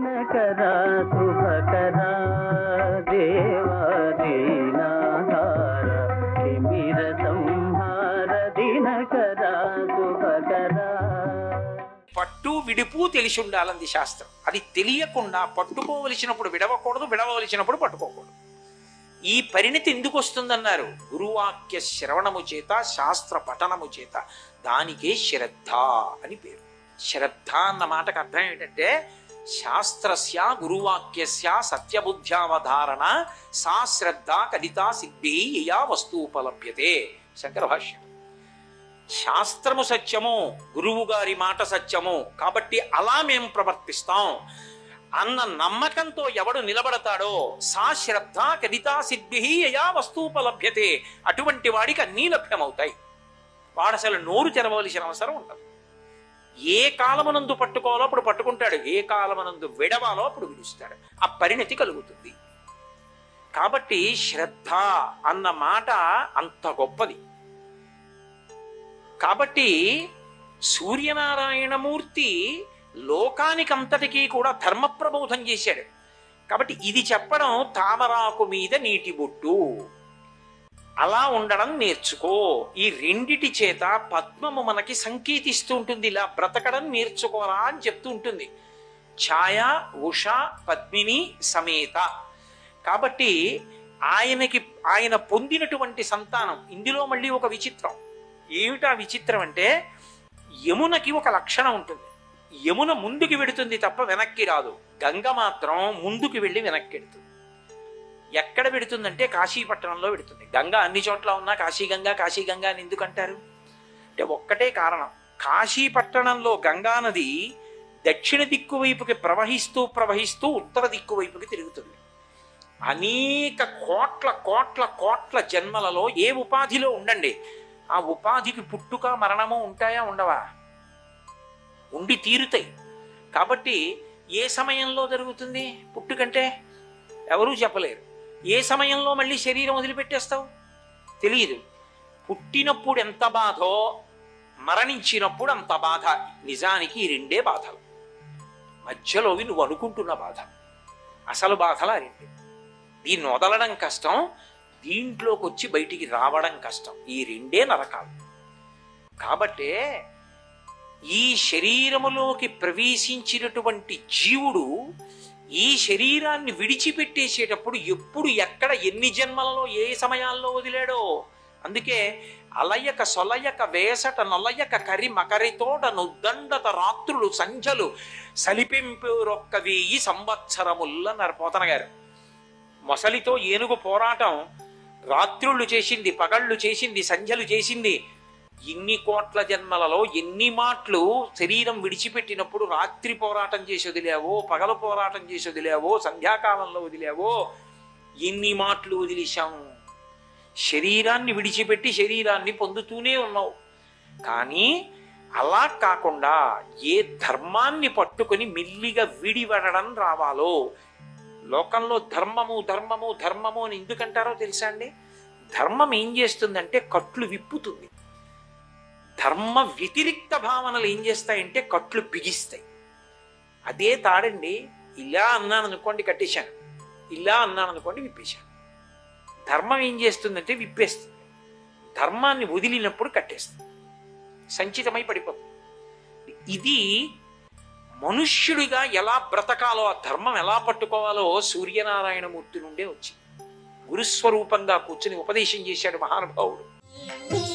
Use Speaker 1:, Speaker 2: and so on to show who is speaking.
Speaker 1: దినకరా శుభకరా దేవా దీనాహార తిమిర సంహార దినకరా శుభకరా
Speaker 2: పట్టు విడుపు తెలిసి ఉండాలంది శాస్త్రం అది తెలియకుండా పట్టుకోవలసినప్పుడు విడవకూడదు విడవలసినప్పుడు పట్టుకోకూడదు ఈ పరిణతి ఎందుకు వస్తుందన్నారు గురువాక్య శ్రవణము చేత శాస్త్ర పఠనము చేత దానికే శ్రద్ధ అని పేరు శ్రద్ధ అన్న మాటకు అర్థం ఏంటంటే శాస్త్రస్య గురువాక్యస్య సత్యబుద్ధ్యావధారణ సా శ్రద్ధ కదితా సిద్ధి యయా వస్తుపలభ్యతే శంకర భాష్యం శాస్త్రము సత్యము గురువు గారి మాట సత్యము కాబట్టి అలా మేము ప్రవర్తిస్తాం అన్న నమ్మకంతో ఎవడు నిలబడతాడో సా శ్రద్ధ కదితా సిద్ధి యయా వస్తుపలభ్యతే అటువంటి వాడికి అన్నీ లభ్యమవుతాయి వాడు అసలు నోరు తెరవలసిన అవసరం ఉండదు ఏ కాలమునందు పట్టుకోవాలో అప్పుడు పట్టుకుంటాడు ఏ కాలమునందు విడవాలో అప్పుడు విడుస్తాడు ఆ పరిణతి కలుగుతుంది కాబట్టి శ్రద్ధ అన్న మాట అంత గొప్పది కాబట్టి సూర్యనారాయణమూర్తి లోకానికంతటికీ కూడా ధర్మ ప్రబోధం చేశాడు కాబట్టి ఇది చెప్పడం తామరాకు మీద నీటి బొట్టు అలా ఉండడం నేర్చుకో ఈ రెండిటి చేత పద్మము మనకి సంకేతిస్తూ ఉంటుంది ఇలా బ్రతకడం నేర్చుకోరా అని చెప్తూ ఉంటుంది ఛాయ ఉష పద్మిని సమేత కాబట్టి ఆయనకి ఆయన పొందినటువంటి సంతానం ఇందులో మళ్ళీ ఒక విచిత్రం ఏమిటా విచిత్రం అంటే యమునకి ఒక లక్షణం ఉంటుంది యమున ముందుకు వెడుతుంది తప్ప వెనక్కి రాదు గంగ మాత్రం ముందుకు వెళ్ళి వెనక్కి వెడుతుంది ఎక్కడ పెడుతుందంటే కాశీపట్టణంలో పెడుతుంది గంగ అన్ని చోట్ల ఉన్నా కాశీగంగా కాశీగంగా అని ఎందుకు అంటారు అంటే ఒక్కటే కారణం కాశీపట్టణంలో గంగా నది దక్షిణ దిక్కు వైపుకి ప్రవహిస్తూ ప్రవహిస్తూ ఉత్తర దిక్కు వైపుకి తిరుగుతుంది అనేక కోట్ల కోట్ల కోట్ల జన్మలలో ఏ ఉపాధిలో ఉండండి ఆ ఉపాధికి పుట్టుక మరణము ఉంటాయా ఉండవా ఉండి తీరుతాయి కాబట్టి ఏ సమయంలో జరుగుతుంది పుట్టుకంటే ఎవరూ చెప్పలేరు ఏ సమయంలో మళ్ళీ శరీరం వదిలిపెట్టేస్తావు తెలియదు పుట్టినప్పుడు ఎంత బాధో మరణించినప్పుడు అంత బాధ నిజానికి ఈ రెండే బాధలు మధ్యలోవి నువ్వు అనుకుంటున్న బాధ అసలు బాధలా రెండు దీన్ని వదలడం కష్టం దీంట్లోకి వచ్చి బయటికి రావడం కష్టం ఈ రెండే నరకాలు కాబట్టే ఈ శరీరములోకి ప్రవేశించినటువంటి జీవుడు ఈ శరీరాన్ని విడిచిపెట్టేసేటప్పుడు ఎప్పుడు ఎక్కడ ఎన్ని జన్మలలో ఏ సమయాల్లో వదిలాడో అందుకే అలయక సొలయక వేసట నొలయక కరి మకరితోడ నుద్దండత రాత్రులు సంధ్యలు సలిపింపు రొక్క వెయ్యి సంవత్సరముల్లన్నారు పోతన గారు మొసలితో ఏనుగు పోరాటం రాత్రుళ్ళు చేసింది పగళ్ళు చేసింది సంధ్యలు చేసింది ఇన్ని కోట్ల జన్మలలో ఎన్ని మాటలు శరీరం విడిచిపెట్టినప్పుడు రాత్రి పోరాటం చేసి వదిలేవో పగలు పోరాటం చేసి వదిలేవో సంధ్యాకాలంలో వదిలేవో ఎన్ని మాటలు వదిలేశాం శరీరాన్ని విడిచిపెట్టి శరీరాన్ని పొందుతూనే ఉన్నావు కానీ అలా కాకుండా ఏ ధర్మాన్ని పట్టుకొని మెల్లిగా విడివడడం రావాలో లోకంలో ధర్మము ధర్మము ధర్మము అని ఎందుకంటారో తెలుసా అండి ధర్మం ఏం చేస్తుందంటే కట్లు విప్పుతుంది ధర్మ వ్యతిరిక్త భావనలు ఏం చేస్తాయంటే కట్లు బిగిస్తాయి అదే తాడండి ఇలా అన్నాను అనుకోండి కట్టేశాను ఇలా అన్నాను అనుకోండి విప్పేశాను ధర్మం ఏం చేస్తుందంటే విప్పేస్తుంది ధర్మాన్ని వదిలినప్పుడు కట్టేస్తుంది సంచితమై పడిపోతుంది ఇది మనుష్యుడిగా ఎలా బ్రతకాలో ఆ ధర్మం ఎలా పట్టుకోవాలో సూర్యనారాయణమూర్తి నుండే వచ్చింది గురుస్వరూపంగా కూర్చుని ఉపదేశం చేశాడు మహానుభావుడు